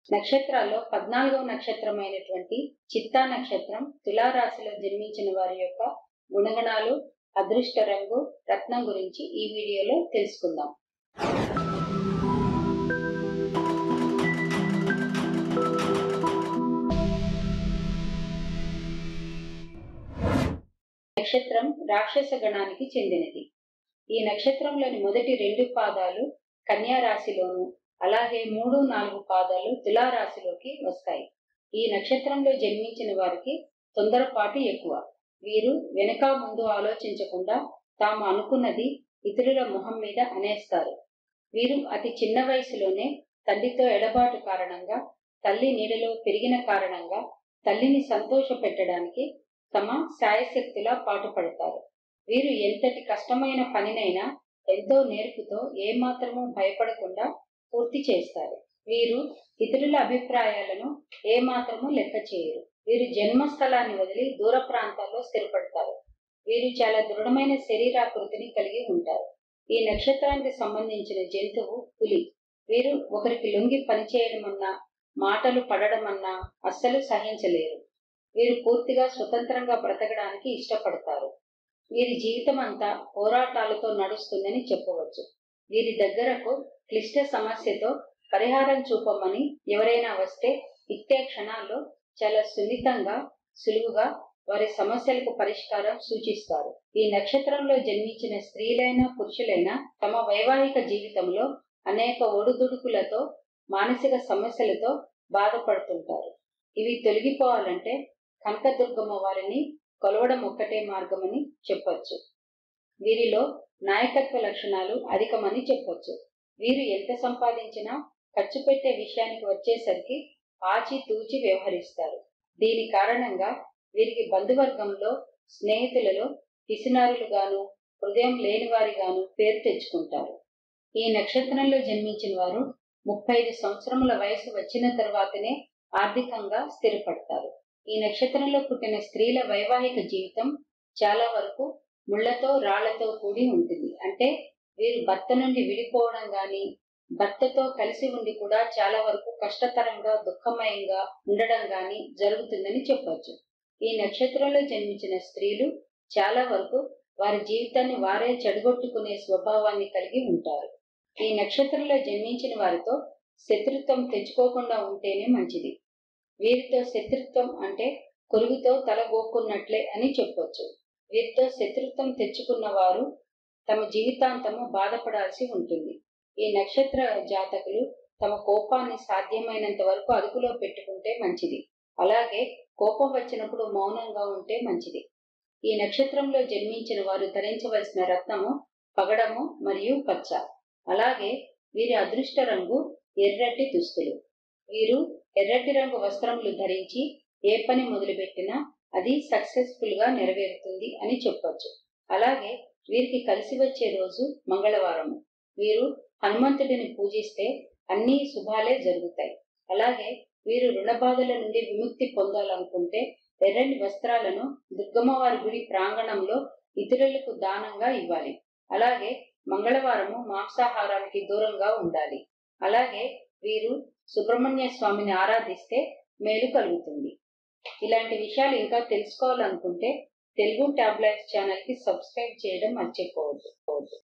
నక్షత్రాల్లో పద్నాలుగవ నక్షత్రమైనటువంటి చిత్తా నక్షత్రం తులారాశిలో జన్మించిన వారి యొక్క గుణగణాలు అదృష్ట రంగు రత్నం గురించి ఈ వీడియోలో తెలుసుకుందాం నక్షత్రం రాక్షస గణానికి చెందినది ఈ నక్షత్రంలోని మొదటి రెండు పాదాలు కన్యా రాశిలోను అలాగే మూడు నాలుగు పాదాలు తులారాశిలోకి వస్తాయి ఈ నక్షత్రంలో జన్మించిన వారికి తొందరపాటు ఎక్కువ వీరు వెనక ముందు ఆలోచించకుండా తాము అనుకున్నది ఇతరుల మొహం మీద అనేస్తారు వీరు అతి చిన్న వయసులోనే తండ్రితో ఎడబాటు కారణంగా తల్లి నీడలో పెరిగిన కారణంగా తల్లిని సంతోష పెట్టడానికి తమ శాయశక్తిలా పాటుపడతారు వీరు ఎంతటి కష్టమైన పనినైనా ఎంతో నేర్పుతో ఏమాత్రమూ భయపడకుండా పూర్తి చేస్తారు వీరు ఇతరుల అభిప్రాయాలను ఏమాత్రము లెక్క చేయరు వీరు జన్మస్థలాన్ని వదిలి దూర ప్రాంతాల్లో స్థిరపడతారు వీరు చాలా దృఢమైన శరీరాకృతిని కలిగి ఉంటారు ఈ నక్షత్రానికి సంబంధించిన జంతువు పులి వీరు ఒకరికి లొంగి పనిచేయడమన్నా మాటలు పడడమన్నా అస్సలు సహించలేరు వీరు పూర్తిగా స్వతంత్రంగా బ్రతకడానికి ఇష్టపడతారు వీరి జీవితం అంతా పోరాటాలతో నడుస్తుందని చెప్పవచ్చు వీరి దగ్గరకు క్లిష్ట సమస్యతో పరిహారం చూపమని ఎవరైనా వస్తే ఇట్టే క్షణాల్లో చాలా సున్నితంగా సులువుగా వారి సమస్యలకు పరిష్కారం సూచిస్తారు ఈ నక్షత్రంలో జన్మించిన స్త్రీలైనా పురుషులైనా తమ వైవాహిక జీవితంలో అనేక ఒడుదుడుకులతో మానసిక సమస్యలతో బాధపడుతుంటారు ఇవి తొలగిపోవాలంటే కనకదుర్గమ్మ వారిని కొలవడం ఒక్కటే మార్గమని చెప్పొచ్చు వీరిలో నాయకత్వ లక్షణాలు అధికమని చెప్పొచ్చు వీరు ఎంత సంపాదించినా ఖర్చు పెట్టే విషయానికి వచ్చేసరికి ఆచి తూచి వ్యవహరిస్తారు దీని కారణంగా వీరికి బంధువర్గంలో స్నేహితులలో పిసినారులుగాను హృదయం లేనివారిగాను పేరు తెచ్చుకుంటారు ఈ నక్షత్రంలో జన్మించిన వారు ముప్పై ఐదు సంవత్సరముల వయసు వచ్చిన తర్వాతనే ఆర్థికంగా స్థిరపడతారు ఈ నక్షత్రంలో పుట్టిన స్త్రీల వైవాహిక జీవితం చాలా వరకు ముళ్లతో రాళ్లతో కూడి ఉంటుంది అంటే వీరు భర్త నుండి విడిపోవడం గాని భర్తతో కలిసి ఉండి కూడా చాలా వరకు కష్టతరంగా దుఃఖమయంగా ఉండడం గాని జరుగుతుందని చెప్పొచ్చు ఈ నక్షత్రంలో జన్మించిన స్త్రీలు చాలా వరకు వారి జీవితాన్ని వారే చెడగొట్టుకునే స్వభావాన్ని కలిగి ఉంటారు ఈ నక్షత్రంలో జన్మించిన వారితో శత్రుత్వం తెచ్చుకోకుండా ఉంటేనే మంచిది వీరితో శత్రుత్వం అంటే కొలుగుతో తలగోక్కున్నట్లే అని చెప్పొచ్చు వీరితో శత్రుత్వం తెచ్చుకున్న వారు తమ జీవితాంతము బాధపడాల్సి ఉంటుంది ఈ నక్షత్ర జాతకులు తమ కోపాన్ని సాధ్యమైనంత వరకు అదుపులో పెట్టుకుంటే మంచిది అలాగే కోపం వచ్చినప్పుడు మౌనంగా ఉంటే మంచిది ఈ నక్షత్రంలో జన్మించిన వారు ధరించవలసిన రత్నము పగడము మరియు పచ్చ అలాగే వీరి అదృష్ట రంగు ఎర్రటి దుస్తులు వీరు ఎర్రటి రంగు వస్త్రములు ధరించి ఏ పని మొదలుపెట్టినా అది సక్సెస్ఫుల్ గా నెరవేరుతుంది అని చెప్పొచ్చు అలాగే వీరికి కలిసి వచ్చే రోజు మంగళవారము వీరు హనుమంతుడిని పూజిస్తే అన్ని శుభాలే జరుగుతాయి అలాగే వీరు రుణ బాధల నుండి విముక్తి పొందాలనుకుంటే ఎర్రని వస్త్రాలను దుర్గమ్మవారి గుడి ప్రాంగణంలో ఇతరులకు దానంగా ఇవ్వాలి అలాగే మంగళవారము మాంసాహారానికి దూరంగా ఉండాలి అలాగే వీరు సుబ్రహ్మణ్య స్వామిని ఆరాధిస్తే మేలు కలుగుతుంది ఇలాంటి విషయాలు ఇంకా తెలుసుకోవాలనుకుంటే తెలుగు టాబ్లెట్స్ ఛానల్ కి సబ్స్క్రైబ్ చేయడం మర్చిపోవద్దు